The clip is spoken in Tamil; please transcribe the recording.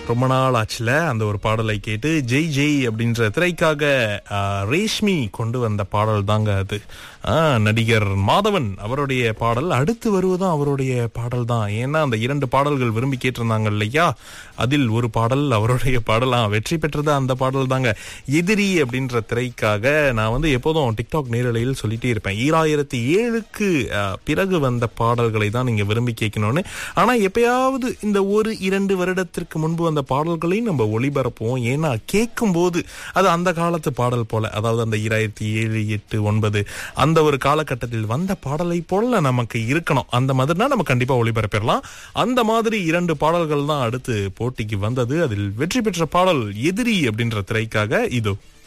ரொம்ப நாள் ஆச்சுல அந்த ஒரு பாடலை கேட்டு ஜெய் ஜெய் அப்படின்ற திரைக்காக ஆ, ரேஷ்மி கொண்டு வந்த பாடல் தாங்க அது ஆ, நடிகர் மாதவன் அவருடைய பாடல் அடுத்து வருவதும் அவருடைய பாடல் தான் ஏன்னா அந்த இரண்டு பாடல்கள் விரும்பி கேட்டிருந்தாங்க இல்லையா அதில் ஒரு பாடல் அவருடைய பாடலா வெற்றி பெற்றது அந்த பாடல் தாங்க எதிரி அப்படின்ற திரைக்காக நான் வந்து எப்போதும் டிக்டாக் நேரலையில் சொல்லிட்டே இருப்பேன் ஈராயிரத்தி ஏழுக்கு ஆ, பிறகு வந்த பாடல்களை தான் நீங்க விரும்பி கேட்கணும்னு ஆனா எப்பயாவது இந்த ஒரு இரண்டு வருடத்திற்கு முன்பு வந்த பாடல்களையும் நம்ம ஒளிபரப்புவோம் ஏன்னா கேட்கும் போது அது அந்த காலத்து பாடல் போல அதாவது அந்த ஈராயிரத்தி ஏழு எட்டு ஒன்பது அந்த ஒரு காலகட்டத்தில் வந்த பாடலை போல நமக்கு இருக்கணும் அந்த மாதிரினா நம்ம கண்டிப்பா ஒளிபரப்பிடலாம் அந்த மாதிரி இரண்டு பாடல்கள் தான் அடுத்து போட்டிக்கு வந்தது அதில் வெற்றி பெற்ற பாடல் எதிரி அப்படின்ற திரைக்காக இதோ